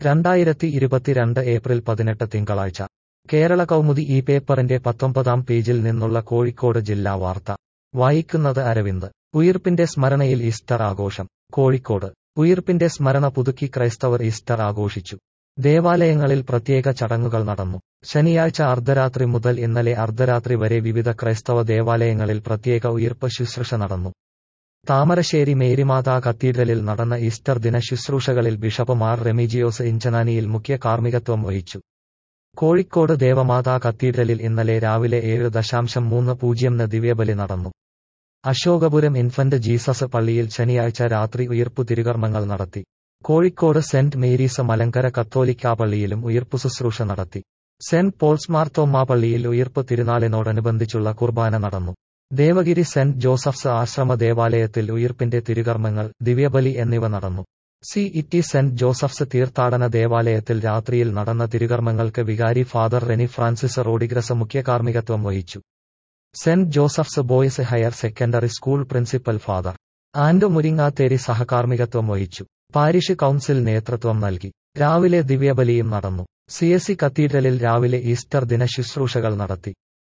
രണ്ടായിരത്തി ഇരുപത്തിരണ്ട് ഏപ്രിൽ പതിനെട്ട് തിങ്കളാഴ്ച കേരള കൗമുദി ഈ പേപ്പറിന്റെ പത്തൊമ്പതാം പേജിൽ നിന്നുള്ള കോഴിക്കോട് ജില്ലാ വാർത്ത വായിക്കുന്നത് അരവിന്ദ് ഉയിർപ്പിന്റെ സ്മരണയിൽ ഈസ്റ്റർ ആഘോഷം കോഴിക്കോട് ഉയിർപ്പിന്റെ സ്മരണ പുതുക്കി ക്രൈസ്തവർ ഈസ്റ്റർ ആഘോഷിച്ചു ദേവാലയങ്ങളിൽ പ്രത്യേക ചടങ്ങുകൾ നടന്നു ശനിയാഴ്ച അർദ്ധരാത്രി മുതൽ ഇന്നലെ അർദ്ധരാത്രി വരെ വിവിധ ക്രൈസ്തവ ദേവാലയങ്ങളിൽ പ്രത്യേക ഉയിർപ്പ് ശുശ്രൂഷ നടന്നു താമരശ്ശേരി മേരിമാതാ കത്തീഡ്രലിൽ നടന്ന ഈസ്റ്റർ ദിന ശുശ്രൂഷകളിൽ ബിഷപ്പ് മാർ റെമിജിയോസ് ഇഞ്ചനാനിയിൽ മുഖ്യ കാർമ്മികത്വം വഹിച്ചു കോഴിക്കോട് ദേവമാതാ കത്തീഡ്രലിൽ ഇന്നലെ രാവിലെ ഏഴ് ദശാംശം മൂന്ന് പൂജ്യംന് ദിവ്യബലി നടന്നു അശോകപുരം ഇൻഫന്റ് ജീസസ് പള്ളിയിൽ ശനിയാഴ്ച രാത്രി ഉയിർപ്പു തിരുകർമ്മങ്ങൾ നടത്തി കോഴിക്കോട് സെന്റ് മേരീസ് മലങ്കര കത്തോലിക്കാ പള്ളിയിലും ഉയിർപ്പു ശുശ്രൂഷ നടത്തി സെന്റ് പോൾസ് മാർത്തോമ്മ പള്ളിയിൽ ഉയിർപ്പ് തിരുനാളിനോടനുബന്ധിച്ചുള്ള കുർബാന നടന്നു ദേവഗിരി സെന്റ് ജോസഫ്സ് ആശ്രമ ദേവാലയത്തിൽ ഉയിർപ്പിന്റെ തിരുകർമ്മങ്ങൾ ദിവ്യബലി എന്നിവ നടന്നു സി ഇറ്റി സെന്റ് ജോസഫ്സ് തീർത്ഥാടന ദേവാലയത്തിൽ രാത്രിയിൽ നടന്ന തിരുകർമ്മങ്ങൾക്ക് വികാരി ഫാദർ റെനി ഫ്രാൻസിസ് റോഡിഗ്രസ് മുഖ്യ കാർമ്മികത്വം വഹിച്ചു saint Joseph's boys higher secondary school principal father Anto Muringatheri സഹകാർമ്മികത്വം വഹിച്ചു പാരിഷ് കൌൺസിൽ നേതൃത്വം നൽകി രാവിലെ ദിവ്യബലിയും നടന്നു സി എസ് സി കത്തീഡ്രലിൽ രാവിലെ ഈസ്റ്റർ ദിന ശുശ്രൂഷകൾ നടത്തി